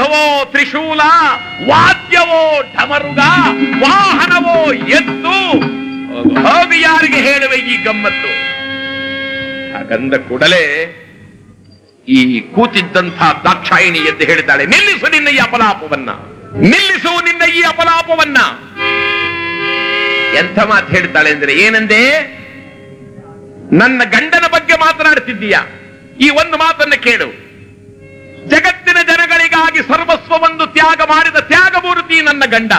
ಆಯುಧವೋ ತ್ರಿಶೂಲ ವಾದ್ಯವೋ ಢಮರುಗ ವಾಹನವೋ ಎತ್ತು ಹೋಗಿ ಯಾರಿಗೆ ಹೇಳುವೆ ಈ ಗಮ್ಮತ್ತು ಹಾಗಂದ ಕೂಡಲೇ ಈ ಕೂತಿದ್ದಂಥ ದಾಕ್ಷಾಯಿಣಿ ಎದ್ದು ಹೇಳಿದ್ದಾಳೆ ನಿಲ್ಲಿಸು ನಿನ್ನ ಈ ಅಪಲಾಪವನ್ನ ನಿಲ್ಲಿಸು ನಿನ್ನ ಈ ಅಪಲಾಪವನ್ನ ಎಂಥ ಮಾತು ಹೇಳ್ತಾಳೆ ಅಂದ್ರೆ ಏನಂದೆ ನನ್ನ ಗಂಡನ ಬಗ್ಗೆ ಮಾತನಾಡ್ತಿದ್ದೀಯ ಈ ಒಂದು ಮಾತನ್ನ ಕೇಳು ಜಗತ್ತಿನ ಜನಗಳಿಗಾಗಿ ಸರ್ವಸ್ವವನ್ನು ತ್ಯಾಗ ಮಾಡಿದ ತ್ಯಾಗಮೂರ್ತಿ ನನ್ನ ಗಂಡ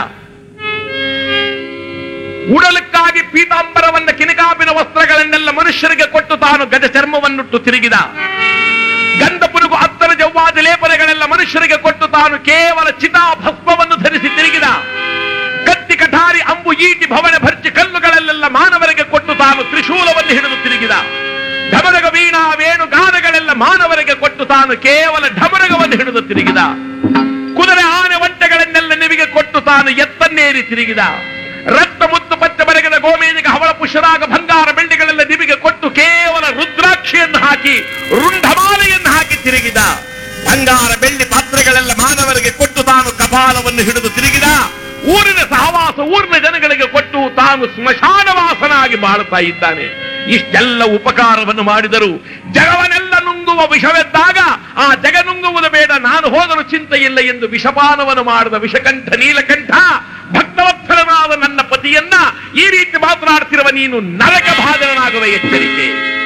ಉಡಲಕ್ಕಾಗಿ ಪೀತಾಂಬರವನ್ನ ಕಿನಕಾಪಿನ ವಸ್ತ್ರಗಳನ್ನೆಲ್ಲ ಮನುಷ್ಯರಿಗೆ ಕೊಟ್ಟು ತಾನು ಗಜ ಚರ್ಮವನ್ನುಟ್ಟು ತಿರುಗಿದ ಗಂಧ ಪುರುಗು ಅತ್ತರ ಜವ್ವಾದ ಲೇಪನಗಳೆಲ್ಲ ಮನುಷ್ಯರಿಗೆ ಕೊಟ್ಟು ತಾನು ಕೇವಲ ಚಿತಾಭಸ್ಮವನ್ನು ಧರಿಸಿ ತಿರುಗಿದ ಕತ್ತಿ ಕಠಾರಿ ಅಂಬು ಈಟಿ ಭವನ ಭರ್ಜಿ ಕಲ್ಲುಗಳಲ್ಲೆಲ್ಲ ಮಾನವರಿಗೆ ಕೊಟ್ಟು ತಾನು ತ್ರಿಶೂಲವನ್ನು ಹಿಡಿದು ತಿರುಗಿದ ಢಮರಗ ವೀಣಾ ವೇಣು ಗಾನಗಳೆಲ್ಲ ಮಾನವರಿಗೆ ಕೊಟ್ಟು ತಾನು ಕೇವಲ ಢಮರಗವನ್ನು ಹಿಡಿದು ತಿರುಗಿದ ಕುದುರೆ ಆನೆ ಒಂಟೆಗಳನ್ನೆಲ್ಲ ನಿಮಗೆ ಕೊಟ್ಟು ತಾನು ಎತ್ತನ್ನೇರಿ ತಿರುಗಿದ ರಕ್ತ ಮುತ್ತು ಪಚ್ಚ ಬರಗದ ಗೋಮೇನಿಗೆ ಹವಳ ಪುಷ್ಯರಾಗ ಬಂಗಾರ ಬೆಳ್ಳಿಗಳೆಲ್ಲ ನಿಮಗೆ ಕೊಟ್ಟು ಕೇವಲ ರುದ್ರಾಕ್ಷಿಯನ್ನು ಹಾಕಿ ರುಂಢಮಾಲೆಯನ್ನು ಹಾಕಿ ತಿರುಗಿದ ಬಂಗಾರ ಬೆಳ್ಳಿ ಪಾತ್ರೆಗಳೆಲ್ಲ ಮಾನವರಿಗೆ ಕೊಟ್ಟು ತಾನು ಕಪಾಲವನ್ನು ಹಿಡಿದು ತಿರುಗಿದ ಊರಿನ ಸಹವಾಸ ಊರಿನ ಜನಗಳಿಗೆ ಕೊಟ್ಟು ತಾನು ಸ್ಮಶಾನವಾಸನಾಗಿ ಬಾಳುತ್ತಾ ಇದ್ದಾನೆ ಇಷ್ಟೆಲ್ಲ ಉಪಕಾರವನ್ನು ಮಾಡಿದರು ಜಗವನ್ನೆಲ್ಲ ನುಂಗುವ ವಿಷವೆದ್ದಾಗ ಆ ಜಗ ನುಂಗುವುದು ಬೇಡ ನಾನು ಹೋದರೂ ಚಿಂತೆ ಇಲ್ಲ ಎಂದು ವಿಷಪಾನವನ್ನು ಮಾಡಿದ ವಿಷಕಂಠ ನೀಲಕಂಠ ಭಕ್ತವತ್ಸಲನಾದ ನನ್ನ ಪತಿಯನ್ನ ಈ ರೀತಿ ಮಾತನಾಡ್ತಿರುವ ನೀನು ನರಕ ಬಾಧನಾಗುವ ಎಚ್ಚರಿಕೆ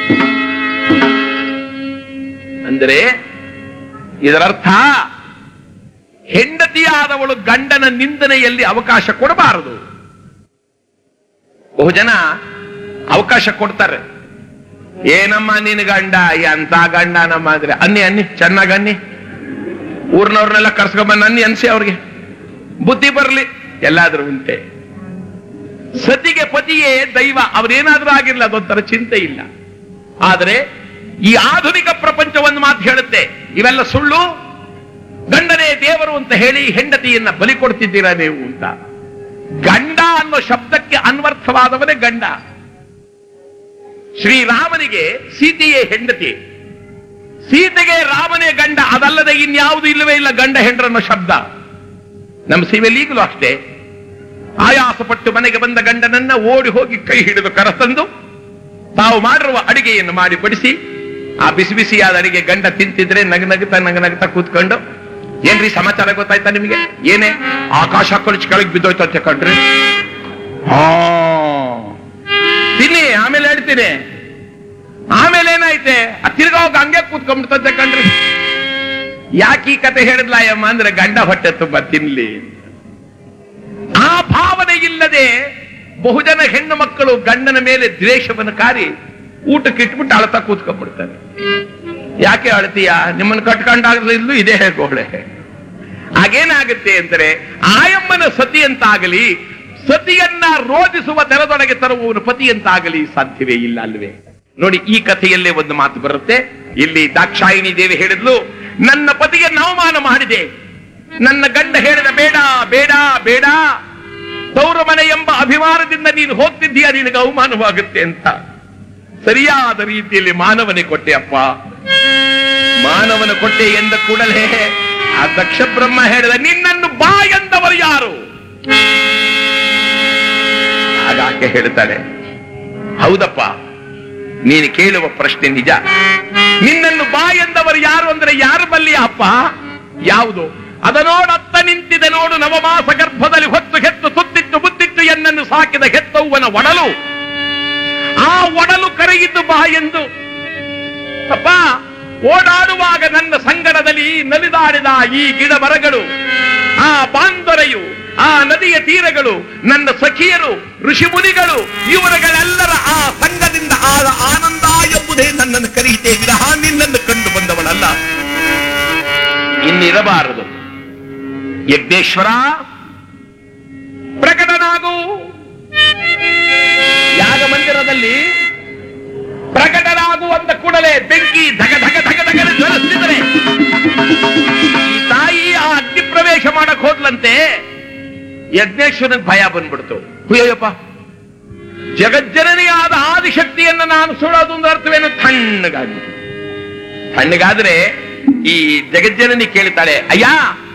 ಅಂದರೆ ಇದರರ್ಥ ಹೆಂಡತಿಯಾದವಳು ಗಂಡನ ನಿಂದನೆಯಲ್ಲಿ ಅವಕಾಶ ಕೊಡಬಾರದು ಬಹುಜನ ಅವಕಾಶ ಕೊಡ್ತಾರೆ ಏನಮ್ಮ ನಿನ್ ಗಂಡ ಎಂತ ಗಂಡ ನಮ್ಮ ಅಂದ್ರೆ ಅನ್ನಿ ಅನ್ನಿ ಚೆನ್ನಾಗ್ ಅನ್ನಿ ಊರ್ನವ್ರನ್ನೆಲ್ಲ ಕರ್ಸ್ಕೊಂಬಂದ್ ಅನ್ನಿ ಅನ್ಸಿ ಅವ್ರಿಗೆ ಬುದ್ಧಿ ಬರ್ಲಿ ಎಲ್ಲಾದ್ರೂ ಉಂಟೆ ಸತಿಗೆ ಪತಿಯೇ ದೈವ ಅವ್ರೇನಾದ್ರೂ ಆಗಿರ್ಲಿ ಅದೊಂಥರ ಚಿಂತೆ ಇಲ್ಲ ಆದರೆ ಈ ಆಧುನಿಕ ಪ್ರಪಂಚ ಒಂದು ಮಾತು ಹೇಳುತ್ತೆ ಇವೆಲ್ಲ ಸುಳ್ಳು ಗಂಡನೇ ದೇವರು ಅಂತ ಹೇಳಿ ಹೆಂಡತಿಯನ್ನ ಬಲಿ ಕೊಡ್ತಿದ್ದೀರಾ ನೀವು ಅಂತ ಗಂಡ ಅನ್ನೋ ಶಬ್ದಕ್ಕೆ ಅನ್ವರ್ಥವಾದವನೇ ಗಂಡ ಶ್ರೀರಾಮನಿಗೆ ಸೀತೆಯೇ ಹೆಂಡತಿ ಸೀತೆಗೆ ರಾಮನೇ ಗಂಡ ಅದಲ್ಲದೆ ಇನ್ಯಾವುದು ಇಲ್ಲವೇ ಇಲ್ಲ ಗಂಡ ಹೆಂಡ್ರನ್ನೋ ಶಬ್ದ ನಮ್ಮ ಸೀಮೆಯಲ್ಲಿ ಈಗಲೂ ಅಷ್ಟೇ ಆಯಾಸಪಟ್ಟು ಮನೆಗೆ ಬಂದ ಗಂಡನನ್ನ ಓಡಿ ಹೋಗಿ ಕೈ ಹಿಡಿದು ಕರೆತಂದು ತಾವು ಮಾಡಿರುವ ಅಡಿಗೆಯನ್ನು ಮಾಡಿ ಬಡಿಸಿ ಆ ಬಿಸಿ ಬಿಸಿಯಾದ ಅಡಿಗೆ ಗಂಡ ತಿಂತಿದ್ರೆ ನಗ ನಗುತ್ತಾ ನಗ ನಗುತ್ತಾ ಕೂತ್ಕೊಂಡು ಏನ್ರಿ ಸಮಾಚಾರ ಗೊತ್ತಾಯ್ತಾ ನಿಮಗೆ ಏನೇ ಆಕಾಶ ಕೊಳಿಸಿ ಕೆಳಗೆ ಬಿದ್ದೋಯ್ತಂತೆ ಕಣ್ರಿ ಹಾ ತಿನ್ನಿ ಆಮೇಲೆ ಹೇಳ್ತೀನಿ ಆಮೇಲೆ ಏನಾಯ್ತೆ ಆ ತಿರ್ಗಾ ಹೋಗಿ ಹಂಗೆ ಕೂತ್ಕೊಂಡ್ಬಿಡ್ತಂತೆ ಕಣ್ರಿ ಯಾಕೆ ಈ ಕತೆ ಹೇಳಿದ್ಲ ಅಯ್ಯಮ್ಮ ಅಂದ್ರೆ ಗಂಡ ಹೊಟ್ಟೆ ತುಂಬಾ ತಿನ್ಲಿ ಆ ಭಾವನೆ ಇಲ್ಲದೆ ಬಹುಜನ ಹೆಣ್ಣು ಮಕ್ಕಳು ಗಂಡನ ಮೇಲೆ ದ್ವೇಷವನ್ನು ಕಾರಿ ಊಟಕ್ಕೆ ಇಟ್ಬಿಟ್ಟು ಅಳತಾ ಕೂತ್ಕೊಂಡ್ಬಿಡ್ತಾರೆ ಯಾಕೆ ಅಳ್ತೀಯ ನಿಮ್ಮನ್ನು ಕಟ್ಕೊಂಡಾಗಲೂ ಇದೇ ಗೋಳೆ ಹಾಗೇನಾಗುತ್ತೆ ಅಂದರೆ ಆಯಮ್ಮನ ಸತಿ ಅಂತಾಗಲಿ ಸತಿಯನ್ನ ರೋಧಿಸುವ ತೆರದೊಳಗೆ ತರುವವನು ಪತಿ ಅಂತಾಗಲಿ ಸಾಧ್ಯವೇ ಇಲ್ಲ ಅಲ್ವೇ ನೋಡಿ ಈ ಕಥೆಯಲ್ಲೇ ಒಂದು ಮಾತು ಬರುತ್ತೆ ಇಲ್ಲಿ ದಾಕ್ಷಾಯಿಣಿ ದೇವಿ ಹೇಳಿದ್ಲು ನನ್ನ ಪತಿಗೆ ಅವಮಾನ ಮಾಡಿದೆ ನನ್ನ ಗಂಡ ಹೇಳಿದ ಬೇಡ ಬೇಡ ಬೇಡ ತೌರ ಮನೆ ಎಂಬ ಅಭಿಮಾನದಿಂದ ನೀನು ಹೋಗ್ತಿದ್ದೀಯ ನಿನಗೆ ಅವಮಾನವಾಗುತ್ತೆ ಅಂತ ಸರಿಯಾದ ರೀತಿಯಲ್ಲಿ ಮಾನವನೇ ಕೊಟ್ಟೆ ಅಪ್ಪ ಮಾನವನ ಕೊಟ್ಟೆ ಎಂದ ಕೂಡಲೇ ಆ ದಕ್ಷ ಬ್ರಹ್ಮ ಹೇಳಿದ ನಿನ್ನನ್ನು ಬಾ ಎಂದವರು ಯಾರು ಆಗ ಆಕೆ ಹೇಳ್ತಾಳೆ ಹೌದಪ್ಪ ನೀನು ಕೇಳುವ ಪ್ರಶ್ನೆ ನಿಜ ನಿನ್ನನ್ನು ಬಾ ಎಂದವರು ಯಾರು ಅಂದ್ರೆ ಯಾರು ಬಲ್ಲಿಯ ಅಪ್ಪ ಯಾವುದು ಅದ ನೋಡತ್ತ ನಿಂತಿದೆ ನೋಡು ನವಮಾಸ ಗರ್ಭದಲ್ಲಿ ಹೊತ್ತು ಹೆತ್ತು ತುತ್ತಿತ್ತು ಬುದ್ಧಿತ್ತು ಎನ್ನನ್ನು ಸಾಕಿದ ಹೆತ್ತವ್ವನ ಒಡಲು ಆ ಒಡಲು ಕರೆಯಿದ್ದು ಬಾ ಎಂದು ಅಪ್ಪ ಓಡಾಡುವಾಗ ನನ್ನ ಸಂಗಡದಲ್ಲಿ ನಲಿದಾಡಿದ ಈ ಗಿಡ ಮರಗಳು ಆ ಬಾಂದೊರೆಯು ಆ ನದಿಯ ತೀರಗಳು ನನ್ನ ಸಖಿಯರು ಋಷಿಮುನಿಗಳು ಇವರುಗಳೆಲ್ಲರ ಆ ಸಂಘದಿಂದ ಆದ ಆನಂದ ಎಂಬುದೇ ನನ್ನನ್ನು ಕರೆಯಿತೆ ವಿರಹ ನಿನ್ನನ್ನು ಕಂಡು ಬಂದವಳಲ್ಲ ಇನ್ನಿರಬಾರದು ಯಜ್ಞೇಶ್ವರ ಪ್ರಕಟನಾಗು ಯಾಗ ಮಂದಿರದಲ್ಲಿ ಪ್ರಕಟನಾಗುವಂತ ಕೂಡಲೇ ಬೆಂಕಿ ಧಗ ಧಗ ಧಗ ಧಗ ಜ್ವಲಿಸ್ತಿದ್ರೆ ಈ ತಾಯಿ ಆ ಅಗ್ನಿ ಪ್ರವೇಶ ಮಾಡಕ್ ಹೋದ್ಲಂತೆ ಯಜ್ಞೇಶ್ವರನ್ ಭಯ ಬಂದ್ಬಿಡ್ತು ಹುಯ್ಯಪ್ಪ ಜಗಜ್ಜನನಿಯಾದ ಆದಿಶಕ್ತಿಯನ್ನ ನಾನು ಸುಡೋದು ಅಂದ್ರೆ ಅರ್ಥವೇನು ತಣ್ಣಗಾಗ್ಬಿಟ್ಟು ತಣ್ಣಗಾದ್ರೆ ಈ ಜಗಜ್ಜನನಿ ಕೇಳ್ತಾಳೆ ಅಯ್ಯ